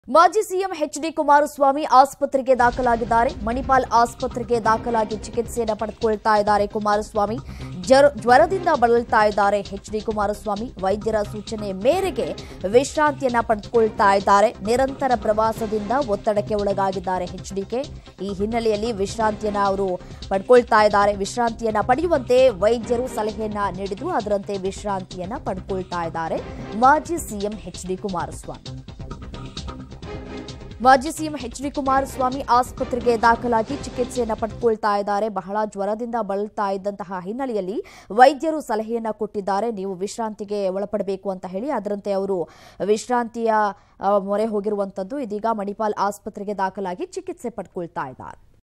ಮಾಜಿ CM H D Kumaraswamy ಆಸ್ಪತ್ರೆಗೆ ದಾಖಲಾಗಿದ್ದಾರೆ ಮಣಿಪಾಲ್ ಆಸ್ಪತ್ರೆಗೆ ದಾಖಲಾಗಿ ಚಿಕಿತ್ಸೆಯನ್ನು ಪಡೆದುಕೊಳ್ತಾ ಇದ್ದಾರೆ ಕುಮಾರಸ್ವಾಮಿ ಜರ- ಜ್ವರದಿಂದ ಬಳಲ್ತಾ ಇದ್ದಾರೆ ಎಚ್ ಡಿ ಕುಮಾರಸ್ವಾಮಿ ವೈದ್ಯರ ಸೂಚನೆ ಮೇರೆಗೆ ವಿಶ್ರಾಂತಿಯನ್ನ ಪಡೆದುಕೊಳ್ತಾ ಇದ್ದಾರೆ ನಿರಂತರ ಪ್ರವಾಸದಿಂದ ಒತ್ತಡಕ್ಕೆ ಒಳಗಾಗಿದ್ದಾರೆ ಎಚ್ಡಿಕೆ ಈ ಹಿನ್ನೆಲೆಯಲ್ಲಿ ವಿಶ್ರಾಂತಿಯನ್ನ ಅವರು ಪಡ್ಕೊಳ್ತಾ ಇದ್ದಾರೆ ವಿಶ್ರಾಂತಿಯನ್ನ ಪಡೆಯುವಂತೆ ವೈದ್ಯರು ಸಲಹೆಯನ್ನ ನೀಡಿದ್ರು ಅದರಂತೆ ವಿಶ್ರಾಂತಿಯನ್ನ ಪಡ್ಕೊಳ್ತಾ ಇದ್ದಾರೆ ಮಾಜಿ ಸಿಎಂ ಎಚ್ ಡಿ ಕುಮಾರಸ್ವಾಮಿ ಮಾಜಿ ಸಿಎಂ ಎಚ್ ಡಿ ಕುಮಾರಸ್ವಾಮಿ ಆಸ್ಪತ್ರೆಗೆ ದಾಖಲಾಗಿ ಚಿಕಿತ್ಸೆಯನ್ನ ಪಡೆದುಕೊಳ್ತಾ ಇದ್ದಾರೆ ಬಹಳ ಜ್ವರದಿಂದ ಬಳಲ್ತಾ ಇದ್ದಂತಹ ಹಿನ್ನೆಲೆಯಲ್ಲಿ ವೈದ್ಯರು ಸಲಹೆಯನ್ನ ಕೊಟ್ಟಿದ್ದಾರೆ ನೀವು ವಿಶ್ರಾಂತಿಗೆ ಒಳಪಡಬೇಕು ಅಂತ ಹೇಳಿ ಅದರಂತೆ ಅವರು ವಿಶ್ರಾಂತಿಯ ಆ, ಮೊರೆ ಹೋಗಿರುವಂತದ್ದು ಇದೀಗ ಮಣಿಪಾಲ್ ಆಸ್ಪತ್ರೆಗೆ ದಾಖಲಾಗಿ ಚಿಕಿತ್ಸೆ ಪಡ್ಕೊಳ್ತಾ ಇದ್ದಾರೆ